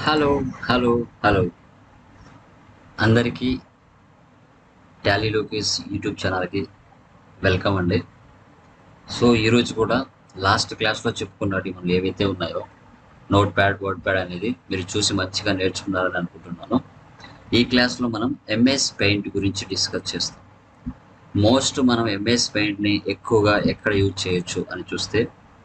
hello hello hello అందరికీ Tally Lokesh YouTube ఛానల్కి welcome అండి సో ఈరోజు కూడా లాస్ట్ క్లాస్లో చెప్పుకున్నట్టు మనం ఏవైతే ఉన్నాయో నోట్ ప్యాడ్ వర్డ్ ప్యాడ్ అనేది మీరు చూసి మంచిగా నేర్చుకున్నారని అనుకుంటున్నాను ఈ క్లాస్లో మనం ఎంఎస్ పెయింట్ గురించి డిస్కస్ చేస్తాం మోస్ట్ మనం ఎంఎస్ పెయింట్ని ఎక్కువగా ఎక్కడ యూజ్ చేయొచ్చు అని చూస్తే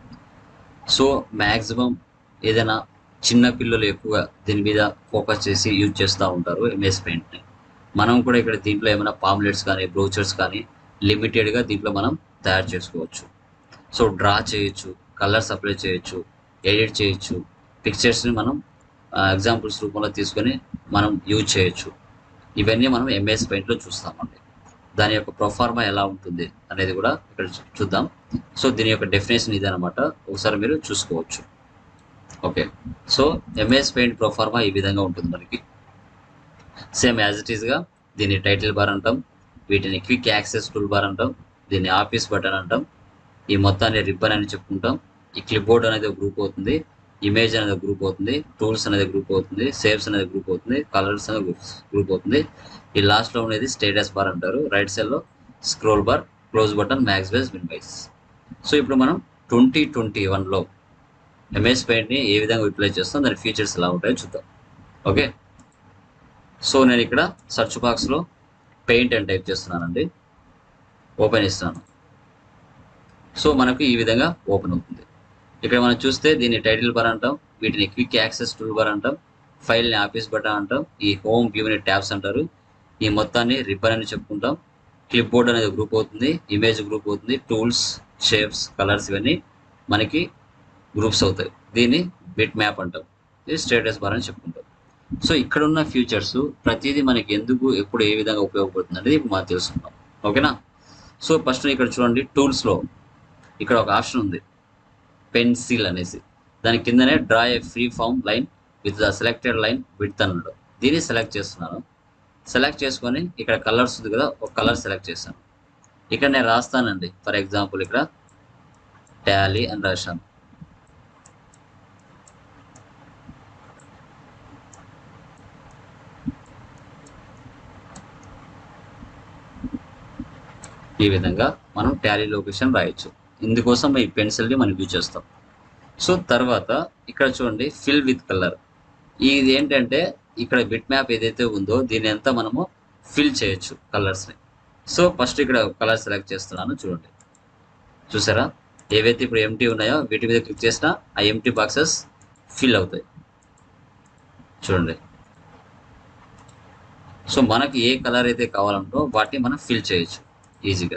సో మ్యాక్సిమం ఏదైనా చిన్న పిల్లలు ఎక్కువగా దీని మీద ఫోకస్ చేసి యూజ్ చేస్తూ ఉంటారు ఎంఎస్ పెయింట్ని మనం కూడా ఇక్కడ దీంట్లో ఏమైనా పాంప్లెట్స్ కానీ బ్రోచర్స్ కానీ లిమిటెడ్గా దీంట్లో మనం తయారు చేసుకోవచ్చు సో డ్రా చేయొచ్చు కలర్స్ అప్లై చేయొచ్చు ఎడిట్ చేయొచ్చు పిక్చర్స్ని మనం ఎగ్జాంపుల్స్ రూపంలో తీసుకొని మనం యూజ్ చేయొచ్చు ఇవన్నీ మనం ఎంఎస్ పెయింట్లో చూస్తామండి దాని యొక్క ప్రొఫార్మా ఎలా ఉంటుంది అనేది కూడా ఇక్కడ చూ- చూద్దాం సో దీని యొక్క డెఫినేషన్ ఇదనమాట ఒకసారి మీరు చూసుకోవచ్చు okay so MS paint proforma ఈ విధంగా ఉంటుంది మనకి సేమ్ యాజ్ ఇట్ ఈస్గా దీన్ని టైటిల్ బార్ అంటాం వీటిని క్విక్ యాక్సెస్ టూల్ బార్ అంటాం దీన్ని ఆఫీస్ బటన్ అంటాం ఈ మొత్తాన్ని రిబ్బన్ అని చెప్పుకుంటాం ఈ క్లిప్ బోర్డ్ అనేది ఒక గ్రూప్ అవుతుంది ఇమేజ్ అనేది ఒక గ్రూప్ అవుతుంది టూల్స్ అనేది గ్రూప్ అవుతుంది సేవ్స్ అనేది గ్రూప్ అవుతుంది కలర్స్ అనేది గ్రూప్ అవుతుంది ఈ లాస్ట్లో ఉండేది స్టేటస్ బార్ అంటారు రైట్ సైడ్లో scroll bar close button maximise minimise so ఇప్పుడు మనం ట్వంటీ ట్వంటీ వన్లో ఎంఎస్ పెయింట్ని ఏ విధంగా యూటిలైజ్ చేస్తాం దాని ఫీచర్స్ ఎలా ఉంటాయో చూద్దాం ఓకే సో నేను ఇక్కడ సెర్చ్ బాక్స్లో పెయింట్ అని టైప్ చేస్తున్నానండి ఓపెన్ ఇస్తున్నాను సో మనకు ఈ విధంగా ఓపెన్ అవుతుంది ఇక్కడ మనం చూస్తే దీన్ని టైటిల్ బార్ అంటాం వీటిని క్విక్ యాక్సెస్ టూల్ బార్ అంటాం ఫైల్ని ఆఫీస్ బటన్ అంటాం ఈ హోమ్ వ్యూని ట్యాబ్స్ అంటారు ఈ మొత్తాన్ని రిబ్బన్ అని చెప్పుకుంటాం క్లిప్ బోర్డ్ అనేది గ్రూప్ అవుతుంది ఇమేజ్ గ్రూప్ అవుతుంది టూల్స్ షేప్స్ కలర్స్ ఇవన్నీ మనకి గ్రూప్స్ అవుతాయి దీన్ని బిట్ మ్యాప్ అంటాం ఇది స్టేటస్ బార్ అని చెప్పుకుంటాం సో ఇక్కడ ఉన్న ఫీచర్స్ ప్రతిదీ మనకి ఎందుకు ఎప్పుడు ఏ విధంగా ఉపయోగపడుతుంది అనేది ఇప్పుడు మనం తెలుసుకుందాం ఓకేనా సో ఫస్ట్ ఇక్కడ చూడండి టూల్స్లో ఇక్కడ ఒక ఆప్షన్ ఉంది పెన్సిల్ అనేసి దాని కిందనే draw a free form line with the selected line with అన్నాడు దీన్ని సెలెక్ట్ చేస్తున్నాను సెలెక్ట్ చేసుకొని ఇక్కడ కలర్స్ ఉంది కదా ఒక కలర్ సెలెక్ట్ చేశాను ఇక్కడ నేను రాస్తానండి ఫర్ ఎగ్జాంపుల్ ఇక్కడ టాలీ అని రాశాను ఈ విధంగా మనం టాలీ లొకేషన్ రాయొచ్చు ఇందుకోసం ఈ పెన్సిల్ని మనం యూజ్ చేస్తాం సో తర్వాత ఇక్కడ చూడండి ఫిల్ విత్ కలర్ ఇది ఏంటంటే ఇక్కడ బిట్ మ్యాప్ ఏదైతే ఉందో దీని అంతా మనము ఫిల్ చేయొచ్చు కలర్స్ని సో ఫస్ట్ ఇక్కడ కలర్ సెలెక్ట్ చేస్తున్నాను చూడండి చూసారా ఏవైతే ఇప్పుడు ఎంటీ ఉన్నాయో వీటి మీద క్లిక్ చేసినా ఆ ఎంటీ బాక్సెస్ ఫిల్ అవుతాయి చూడండి సో మనకి ఏ కలర్ అయితే కావాలంటో వాటిని మనం ఫిల్ చేయొచ్చు ఈజీగా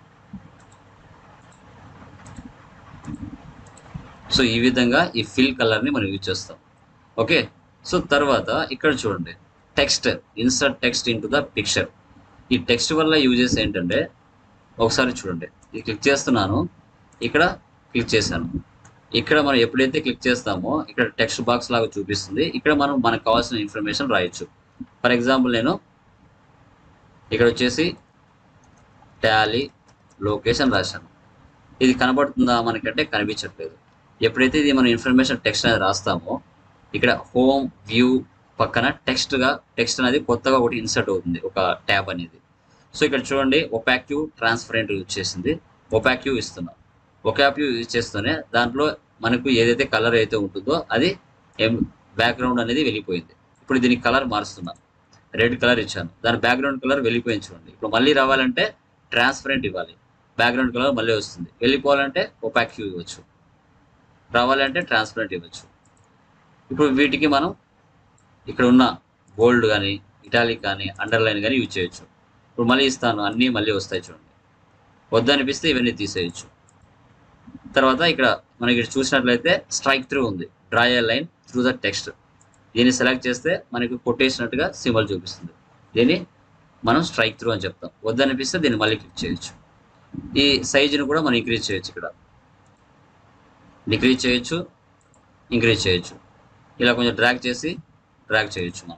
సో ఈ విధంగా ఈ ఫిల్ కలర్ని మనం యూజ్ చేస్తాం ఓకే సో తర్వాత ఇక్కడ చూడండి text insert text into the picture ఈ టెక్స్ట్ వల్ల యూజెస్ ఏంటంటే ఒకసారి చూడండి ఇది క్లిక్ చేస్తున్నాను ఇక్కడ క్లిక్ చేశాను ఇక్కడ మనం ఎప్పుడైతే క్లిక్ చేస్తామో ఇక్కడ టెక్స్ట్ బాక్స్ లాగా చూపిస్తుంది ఇక్కడ మనం మనకు కావాల్సిన ఇన్ఫర్మేషన్ రాయొచ్చు ఫర్ ఎగ్జాంపుల్ నేను ఇక్కడ వచ్చేసి టాలీ లొకేషన్ రాశాను ఇది కనబడుతుందా మనకంటే కనిపించట్లేదు ఎప్పుడైతే ఇది మనం ఇన్ఫర్మేషన్ టెక్స్ట్ అనేది రాస్తామో ఇక్కడ హోమ్ వ్యూ పక్కన టెక్స్ట్గా టెక్స్ట్ అనేది కొత్తగా ఒకటి ఇన్సర్ట్ అవుతుంది ఒక ట్యాబ్ అనేది సో ఇక్కడ చూడండి ఒపాక్యూ ట్రాన్స్పరెంట్ యూజ్ చేసింది ఒపాక్యూ ఇస్తున్నాం ఒపాక్యూ యూజ్ చేస్తూనే దాంట్లో మనకు ఏదైతే కలర్ అయితే ఉంటుందో అది బ్యాక్గ్రౌండ్ అనేది వెళ్ళిపోయింది ఇప్పుడు దీనికి కలర్ మారుస్తున్నాం రెడ్ కలర్ ఇచ్చాను దాని బ్యాక్గ్రౌండ్ కలర్ వెళ్ళిపోయింది చూడండి ఇప్పుడు మళ్ళీ రావాలంటే ట్రాన్స్పరెంట్ ఇవ్వాలి బ్యాక్గ్రౌండ్ కలర్ మళ్ళీ వస్తుంది వెళ్ళిపోవాలంటే ఒపాక్యూ ఇవ్వచ్చు రావాలంటే ట్రాన్స్పరెంట్ ఇవ్వచ్చు ఇప్పుడు వీటికి మనం ఇక్కడ ఉన్న బోల్డ్ కానీ ఇటాలిక్ కానీ అండర్లైన్ కానీ యూజ్ చేయొచ్చు ఇప్పుడు మళ్ళీ ఇస్తాను అన్నీ మళ్ళీ వస్తాయి చూడండి వద్దనిపిస్తే ఇవన్నీ తీసేయచ్చు తర్వాత ఇక్కడ మనకి ఇక్కడ చూసినట్లయితే స్ట్రైక్ త్రూ ఉంది draw a line through the text దీన్ని సెలెక్ట్ చేస్తే మనకి కొట్టేసినట్టుగా సింబల్ చూపిస్తుంది దీన్ని మనం స్ట్రైక్ త్రూ అని చెప్తాం వద్దనిపిస్తే దీన్ని మళ్ళీ క్లిక్ చేయొచ్చు ఈ సైజుని కూడా మనం ఇంక్రీజ్ చేయొచ్చు ఇక్కడ డిక్రీజ్ చేయొచ్చు ఇంక్రీజ్ చేయొచ్చు ఇలా కొంచెం డ్రాగ్ చేసి డ్రాగ్ చేయొచ్చు మనం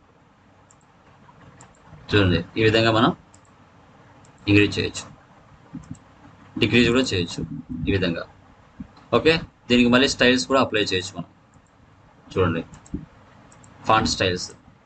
చూడండి ఈ విధంగా మనం ఇంక్రీజ్ చేయొచ్చు డిక్రీజ్ కూడా చేయొచ్చు ఈ విధంగా ఓకే దీనికి మళ్ళీ స్టైల్స్ కూడా అప్లై చేయొచ్చు మనం చూడండి ఫాంట్ స్టైల్స్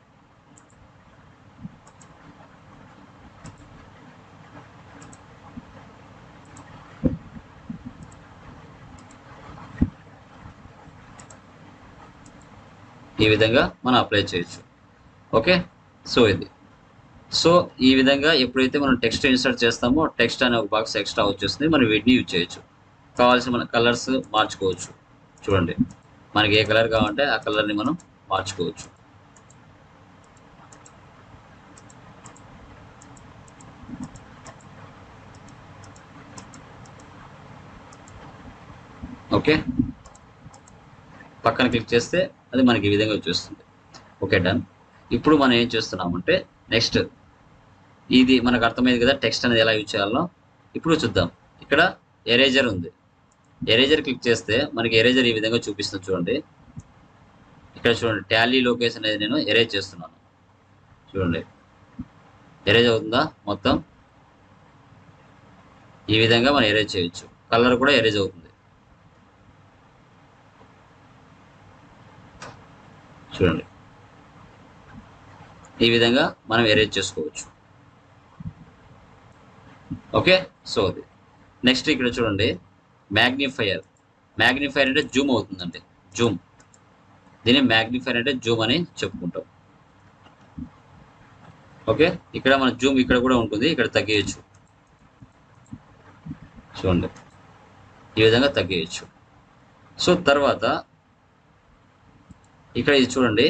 ఈ విధంగా మనం అప్లై చేయొచ్చు ఓకే సో ఇది సో ఈ విధంగా ఎప్పుడైతే మనం టెక్స్ట్ ఇన్సర్ట్ చేస్తామో టెక్స్ట్ అనే ఒక బాక్స్ ఎక్స్ట్రా వచ్చేస్తుంది మనం వీటిని యూజ్ చేయొచ్చు కావాల్సిన మన కలర్స్ మార్చుకోవచ్చు చూడండి మనకి ఏ కలర్ కావాలంటే ఆ కలర్ని మనం మార్చుకోవచ్చు ఓకే పక్కన క్లిక్ చేస్తే అది మనకి ఈ విధంగా వచ్చేస్తుంది ఓకే డన్ ఇప్పుడు మనం ఏం చేస్తున్నామంటే నెక్స్ట్ ఇది మనకు అర్థమైంది కదా టెక్స్ట్ అనేది ఎలా యూజ్ చేయాలో ఇప్పుడు చూద్దాం ఇక్కడ ఎరేజర్ ఉంది ఎరేజర్ క్లిక్ చేస్తే మనకి ఎరేజర్ ఈ విధంగా చూపిస్తుంది చూడండి ఇక్కడ చూడండి టాలీ లొకేషన్ అనేది నేను ఎరేజ్ చేస్తున్నాను చూడండి ఎరేజ్ అవుతుందా మొత్తం ఈ విధంగా మనం ఎరేజ్ చేయొచ్చు కలర్ కూడా ఎరేజ్ అవుతుంది చూడండి ఈ విధంగా మనం ఎరేజ్ చేసుకోవచ్చు ఓకే సో అది నెక్స్ట్ ఇక్కడ చూడండి మ్యాగ్నిఫైయర్ మ్యాగ్నిఫైయర్ అంటే జూమ్ అవుతుందండి జూమ్ దీన్ని మ్యాగ్నిఫైయర్ అంటే జూమ్ అని చెప్పుకుంటాం ఓకే ఇక్కడ మన జూమ్ ఇక్కడ కూడా ఉంటుంది ఇక్కడ తగ్గేయచ్చు చూడండి ఈ విధంగా తగ్గేయచ్చు సో తర్వాత ఇక్కడ ఇది చూడండి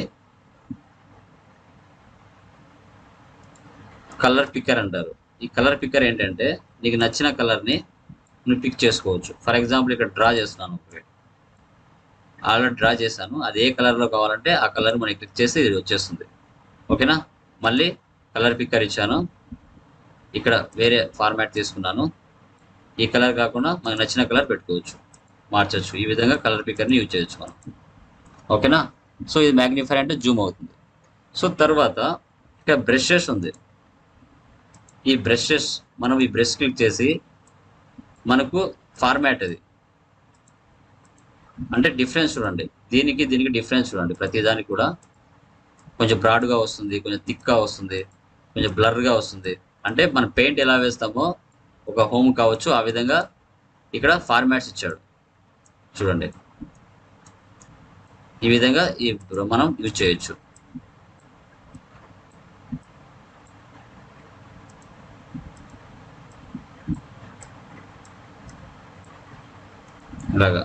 కలర్ పిక్కర్ అంటారు ఈ కలర్ పిక్కర్ ఏంటంటే నీకు నచ్చిన కలర్ని నువ్వు పిక్ చేసుకోవచ్చు ఫర్ ఎగ్జాంపుల్ ఇక్కడ డ్రా చేస్తున్నాను ఒకటి ఆల్రెడీ డ్రా చేశాను అది ఏ కలర్లో కావాలంటే ఆ కలర్ మనకి క్లిక్ చేస్తే ఇది వచ్చేస్తుంది ఓకేనా మళ్ళీ కలర్ పిక్కర్ ఇచ్చాను ఇక్కడ వేరే ఫార్మాట్ తీసుకున్నాను ఈ కలర్ కాకుండా మనకు నచ్చిన కలర్ పెట్టుకోవచ్చు మార్చచ్చు ఈ విధంగా కలర్ పిక్కర్ని యూజ్ చేయొచ్చు మనం ఓకేనా సో ఇది మ్యాగ్నిఫైర్ అంటే జూమ్ అవుతుంది సో తర్వాత ఇక్కడ బ్రషెస్ ఉంది ఈ బ్రషెస్ మనం ఈ బ్రష్ క్లిక్ చేసి మనకు ఫార్మాట్ అది అంటే డిఫరెన్స్ చూడండి దీనికి దీనికి డిఫరెన్స్ చూడండి ప్రతి దానికి కూడా కొంచెం బ్రాడ్గా వస్తుంది కొంచెం థిక్గా వస్తుంది కొంచెం బ్లర్గా వస్తుంది అంటే మనం పెయింట్ ఎలా వేస్తామో ఒక హోమ్ కావచ్చు ఆ విధంగా ఇక్కడ ఫార్మాట్స్ ఇచ్చాడు చూడండి ఈ విధంగా ఈ మనం యూజ్ చేయొచ్చు ఇలాగా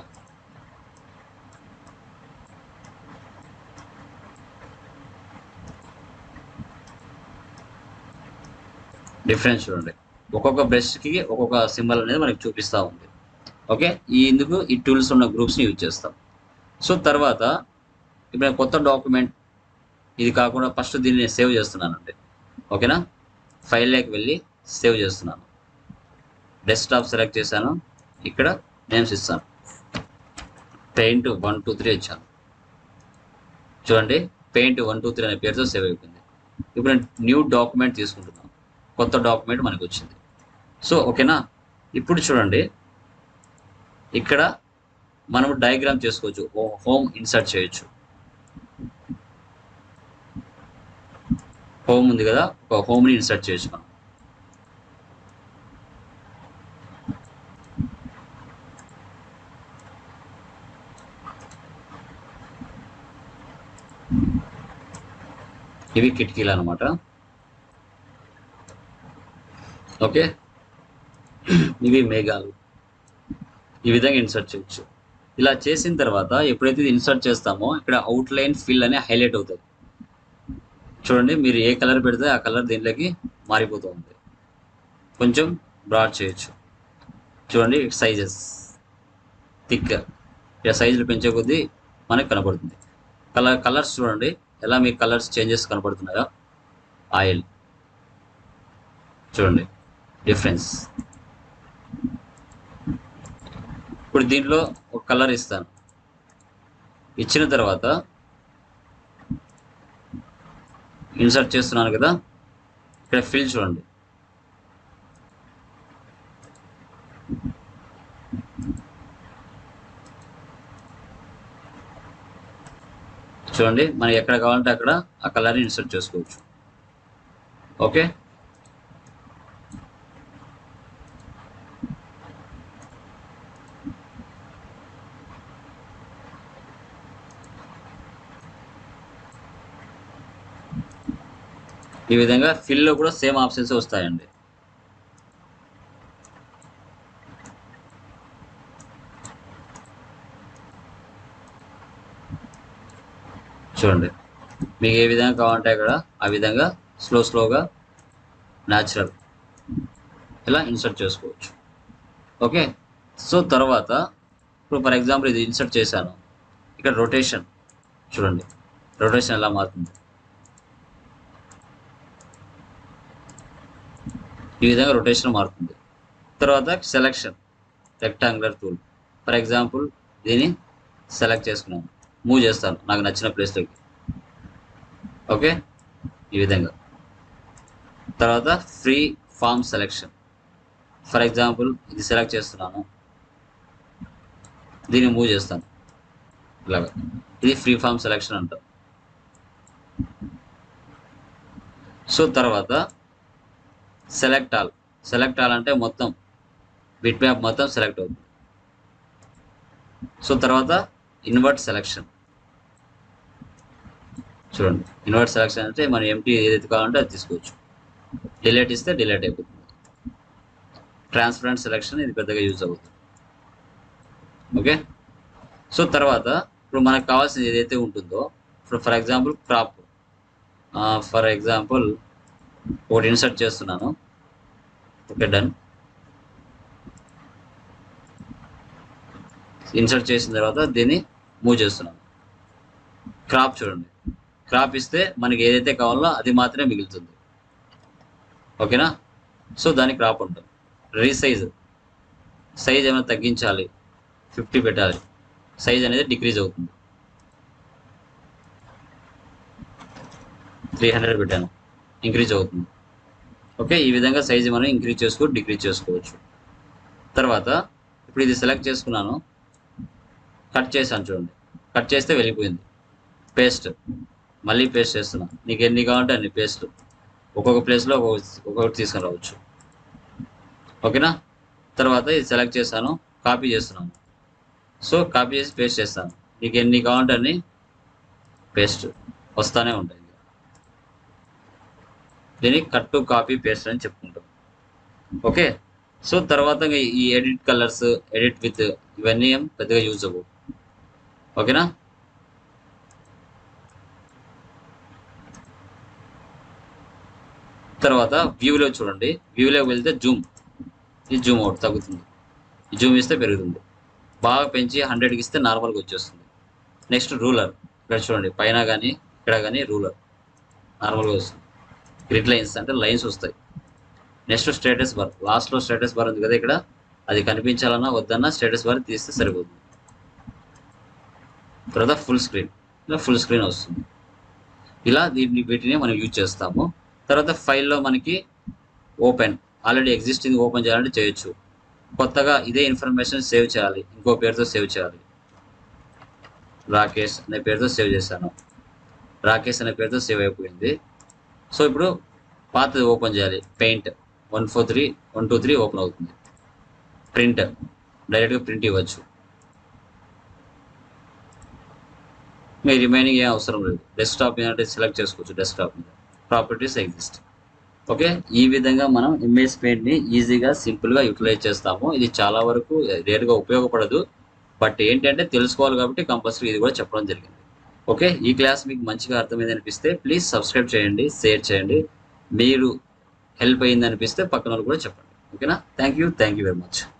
డిఫరెన్స్ చూడండి ఒక్కొక్క బ్రష్కి ఒక్కొక్క సింబల్ అనేది మనకి చూపిస్తూ ఉంది ఓకే ఈ ఇందుకు ఈ టూల్స్ ఉన్న గ్రూప్స్ని యూజ్ చేస్తాం సో తర్వాత ఇప్పుడు నేను కొత్త డాక్యుమెంట్ ఇది కాకుండా ఫస్ట్ దీన్ని నేను సేవ్ చేస్తున్నానండి ఓకేనా ఫైల్లోకి వెళ్ళి సేవ్ చేస్తున్నాను డెస్క్టాప్ సెలెక్ట్ చేశాను ఇక్కడ నేమ్స్ ఇస్తాను పెయింట్ వన్ టూ త్రీ ఇచ్చాను చూడండి పెయింట్ వన్ టూ త్రీ అనే పేరుతో సేవ్ అయిపోయింది ఇప్పుడు నేను న్యూ డాక్యుమెంట్ తీసుకుంటున్నాను కొత్త డాక్యుమెంట్ మనకు వచ్చింది సో ఓకేనా ఇప్పుడు చూడండి ఇక్కడ మనం డయాగ్రామ్ చేసుకోవచ్చు హోమ్ ఇన్సర్ట్ చేయొచ్చు హోమ్ ఉంది కదా ఒక హోమ్ని ఇన్సర్ట్ చేయొచ్చు మనం ఇవి కిటికీలు అనమాట ఓకే ఇవి మేఘాలు ఈ విధంగా ఇన్సర్ట్ చేయొచ్చు ఇలా చేసిన తర్వాత ఎప్పుడైతే ఇది ఇన్సర్ట్ చేస్తామో ఇక్కడ అవుట్ లైన్ ఫిల్ అనే హైలైట్ అవుతుంది చూడండి మీరు ఏ కలర్ పెడితే ఆ కలర్ దీంట్లోకి మారిపోతూ ఉంది కొంచెం బ్రాడ్ చేయొచ్చు చూడండి సైజెస్ థిక్ ఇక సైజులు పెంచే కొద్దీ మనకు కనపడుతుంది కలర్ కలర్స్ చూడండి ఎలా మీకు కలర్స్ చేంజెస్ కనపడుతున్నాయో ఆయిల్ చూడండి డిఫరెన్స్ ఇప్పుడు దీంట్లో ఒక కలర్ ఇస్తాను ఇచ్చిన తర్వాత ఇన్సర్ట్ చేస్తున్నాను కదా ఇక్కడ ఫిల్ చూడండి చూడండి మనం ఎక్కడ కావాలంటే అక్కడ ఆ కలర్ని ఇన్సర్ట్ చేసుకోవచ్చు ఓకే ఈ విధంగా ఫిల్లో కూడా సేమ్ ఆప్షన్స్ వస్తాయండి చూడండి మీకు ఏ విధంగా కావాలంటే అక్కడ ఆ విధంగా స్లో స్లోగా న్యాచురల్ ఇలా ఇన్సర్ట్ చేసుకోవచ్చు ఓకే సో తర్వాత ఇప్పుడు ఫర్ ఎగ్జాంపుల్ ఇది ఇన్సర్ట్ చేశాను ఇక్కడ రొటేషన్ చూడండి రొటేషన్ ఎలా మారుతుంది ఈ విధంగా రొటేషన్ మారుతుంది తర్వాత selection rectangular tool for example దీన్ని సెలెక్ట్ చేసుకున్నాను మూవ్ చేస్తాను నాకు నచ్చిన ప్లేస్లోకి ఓకే ఈ విధంగా తర్వాత free form selection for example ఇది సెలెక్ట్ చేస్తున్నాను దీన్ని మూవ్ చేస్తాను ఇలాగా ఇది ఫ్రీ ఫామ్ సెలెక్షన్ అంటాం సో తర్వాత సెలెక్ట్ ఆల్ సెలెక్ట్ ఆల్ అంటే మొత్తం బిట్ మ్యాప్ మొత్తం సెలెక్ట్ అవుతుంది సో తర్వాత ఇన్వర్ట్ సెలెక్షన్ చూడండి ఇన్వర్ట్ సెలెక్షన్ అంటే మనం ఎంటీ ఏదైతే కావాలంటే అది తీసుకోవచ్చు డిలేట్ ఇస్తే డిలేట్ అయిపోతుంది ట్రాన్స్పరెంట్ సెలెక్షన్ ఇది పెద్దగా యూజ్ అవుతుంది ఓకే సో తర్వాత ఇప్పుడు మనకు కావాల్సింది ఏదైతే ఉంటుందో ఇప్పుడు for example crop for example ఒకటి ఇన్సర్ట్ చేస్తున్నాను ఓకే డన్ ఇన్సర్ట్ చేసిన తర్వాత దీన్ని మూవ్ చేస్తున్నాను క్రాప్ చూడండి క్రాప్ ఇస్తే మనకి ఏదైతే కావాలో అది మాత్రమే మిగులుతుంది ఓకేనా సో దానికి క్రాప్ ఉంటుంది రీసైజ్ సైజ్ ఏమైనా తగ్గించాలి ఫిఫ్టీ పెట్టాలి సైజ్ అనేది డిక్రీజ్ అవుతుంది త్రీ హండ్రెడ్ పెట్టాను ఇంక్రీజ్ అవుతుంది ఓకే ఈ విధంగా సైజ్ మనం ఇంక్రీజ్ చేసుకో డిక్రీజ్ చేసుకోవచ్చు తర్వాత ఇప్పుడు ఇది సెలెక్ట్ చేసుకున్నాను కట్ చేశాను చూడండి కట్ చేస్తే వెళ్ళిపోయింది పేస్ట్ మళ్ళీ పేస్ట్ చేస్తున్నా నీకు ఎన్ని కావాలంటే అన్ని పేస్ట్ ఒక్కొక్క ప్లేస్లో ఒక్కొక్క ఒక్కొక్కటి తీసుకొని రావచ్చు ఓకేనా తర్వాత ఇది సెలెక్ట్ చేశాను కాపీ చేస్తున్నాను సో కాపీ చేసి పేస్ట్ చేస్తాను నీకు ఎన్ని కావాలంటే అన్ని పేస్ట్ వస్తానే ఉంటాయి దీన్ని కట్ టు కాపీ పేస్ట్ అని చెప్పుకుంటాం ఓకే సో తర్వాత ఇంకా ఈ ఎడిట్ కలర్స్ ఎడిట్ విత్ ఇవన్నీ ఏం పెద్దగా యూజ్ అవ్వవు ఓకేనా తర్వాత వ్యూలో చూడండి వ్యూలోకి వెళ్తే జూమ్ ఈ జూమ్ అవుట్ తగ్గుతుంది ఈ జూమ్ ఇస్తే పెరుగుతుంది బాగా పెంచి హండ్రెడ్కి ఇస్తే నార్మల్గా వచ్చేస్తుంది నెక్స్ట్ రూలర్ ఇక్కడ చూడండి పైన కానీ ఇక్కడ కానీ రూలర్ నార్మల్గా వస్తుంది గ్రిడ్ లైన్స్ అంటే లైన్స్ వస్తాయి నెక్స్ట్ స్టేటస్ బార్ లాస్ట్లో స్టేటస్ బార్ ఉంది కదా ఇక్కడ అది కనిపించాలన్నా వద్దన్నా స్టేటస్ బార్ తీస్తే సరిపోతుంది తర్వాత ఫుల్ స్క్రీన్ ఇలా ఫుల్ స్క్రీన్ వస్తుంది ఇలా దీన్ని వీటిని మనం యూజ్ చేస్తాము తర్వాత ఫైల్లో మనకి ఓపెన్ ఆల్రెడీ ఎగ్జిస్టింగ్ ఓపెన్ చేయాలంటే చేయొచ్చు కొత్తగా ఇదే ఇన్ఫర్మేషన్ సేవ్ చేయాలి ఇంకో పేరుతో సేవ్ చేయాలి రాకేష్ అనే పేరుతో సేవ్ చేశాను రాకేష్ అనే పేరుతో సేవ్ అయిపోయింది సో ఇప్పుడు పాతది ఓపెన్ చేయాలి paint one four three one two three open అవుతుంది ప్రింట్ డైరెక్ట్గా ప్రింట్ ఇవ్వచ్చు మీ రిమైనింగ్ ఏం అవసరం లేదు డెస్క్టాప్ మీద అంటే సెలెక్ట్ చేసుకోవచ్చు డెస్క్టాప్ మీద ప్రాపర్టీస్ ఎగ్జిస్ట్ ఓకే ఈ విధంగా మనం ఇమేజ్ పెయింట్ని ఈజీగా సింపుల్గా యూటిలైజ్ చేస్తాము ఇది చాలా వరకు రేరుగా ఉపయోగపడదు బట్ ఏంటంటే తెలుసుకోవాలి కాబట్టి కంపల్సరీ ఇది కూడా చెప్పడం జరిగింది ఓకే ఈ క్లాస్ మీకు మంచిగా అర్థమైంది అనిపిస్తే ప్లీజ్ సబ్స్క్రైబ్ చేయండి షేర్ చేయండి మీరు హెల్ప్ అయింది అనిపిస్తే పక్కన వాళ్ళు కూడా చెప్పండి ఓకేనా thank you thank you very much